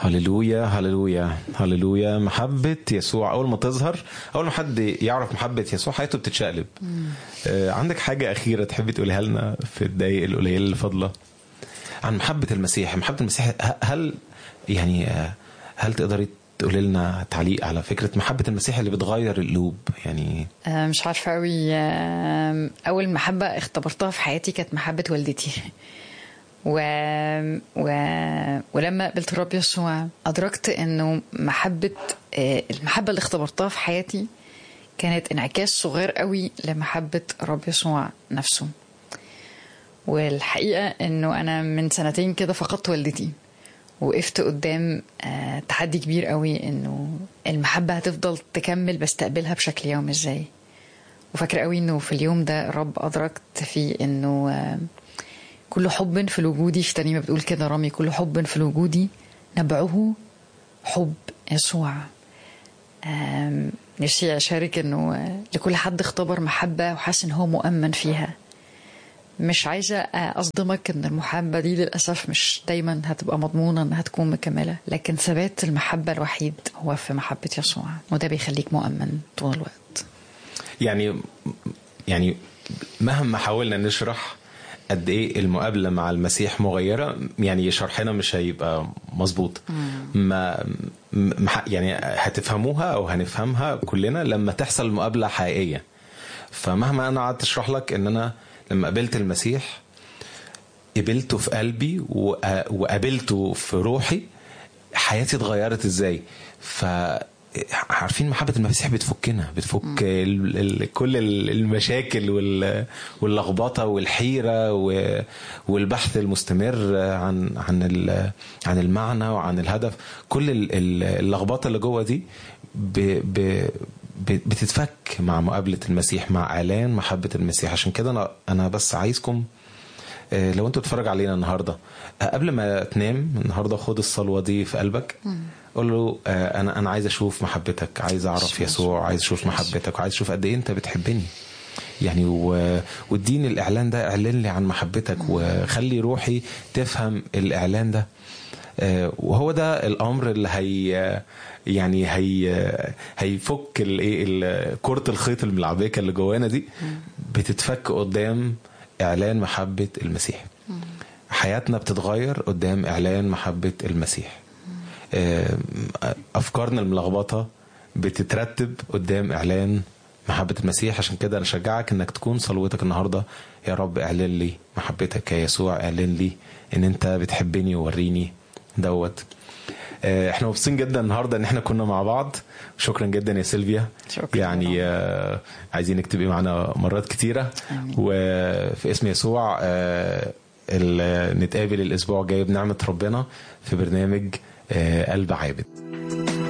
هللويا هللويا هللويا محبة يسوع أول ما تظهر أول ما حد يعرف محبة يسوع حياته بتتشقلب آه عندك حاجة أخيرة تحبي تقوليها لنا في الدقايق القليلة اللي فاضلة عن محبة المسيح محبة المسيح ه- هل يعني آه، هل تقدري تقولي لنا تعليق على فكرة محبة المسيح اللي بتغير القلوب يعني آه، مش عارفة قوي آه، أول محبة اختبرتها في حياتي كانت محبة والدتي و... و... ولما قابلت الرب يسوع أدركت إنه محبة آه، المحبة اللي اختبرتها في حياتي كانت انعكاس صغير قوي لمحبة الرب يسوع نفسه والحقيقة إنه أنا من سنتين كده فقدت والدتي وقفت قدام آه، تحدي كبير قوي إنه المحبة هتفضل تكمل بستقبلها بشكل يومي إزاي وفاكرة قوي إنه في اليوم ده الرب أدركت فيه إنه آه، كل حب في وجودي في ترنيمة بتقول كده رامي كل حب في وجودي نبعه حب يسوع آم، نفسي أشارك إنه آه، لكل حد اختبر محبة وحاسس إن هو مؤمن فيها مش عايزة أصدمك إن المحبة دي للأسف مش دايما هتبقى مضمونة إنها تكون مكملة لكن ثبات المحبة الوحيد هو في محبة يسوع وده بيخليك مؤمن طول الوقت يعني يعني مهما حاولنا نشرح قد ايه المقابله مع المسيح مغيره يعني شرحنا مش هيبقى مظبوط ما م- يعني هتفهموها او هنفهمها كلنا لما تحصل مقابله حقيقيه فمهما انا قعدت اشرح لك ان انا لما قابلت المسيح قبلته في قلبي وق- وقابلته في روحي حياتي اتغيرت ازاي ف عارفين محبة المسيح بتفكنا بتفك ال ال كل ال- المشاكل وال- واللخبطة والحيرة و- والبحث المستمر عن عن ال- عن المعنى وعن الهدف كل ال- ال- اللخبطة اللي جوه دي ب ب ب- بتتفك مع مقابلة المسيح مع إعلان محبة المسيح عشان كده أنا أنا بس عايزكم آه، لو انت بتتفرج علينا النهارده آه، قبل ما تنام النهارده خد الصلوه دي في قلبك قول له آه، انا انا عايز اشوف محبتك عايز اعرف يسوع عايز اشوف محبتك وعايز اشوف قد ايه انت بتحبني يعني و... واديني الاعلان ده اعلن لي عن محبتك وخلي روحي تفهم الاعلان ده آه، وهو ده الامر اللي هي يعني هي هيفك الايه ال- كره الخيط الملعبكه اللي جوانا دي بتتفك قدام اعلان محبه المسيح حياتنا بتتغير قدام اعلان محبه المسيح آه، افكارنا الملخبطه بتترتب قدام اعلان محبه المسيح عشان كده انا اشجعك انك تكون صلوتك النهارده يا رب اعلن لي محبتك يا يسوع اعلن لي ان انت بتحبني ووريني دوت آه، احنا مبسوطين جدا النهارده ان احنا كنا مع بعض شكرا جدا يا سيلفيا شكراً. يعني آه، عايزينك تبقي معانا مرات كتيره آمين. وفي اسم يسوع آه، ال- نتقابل الاسبوع الجاي بنعمه ربنا في برنامج آه، قلب عابد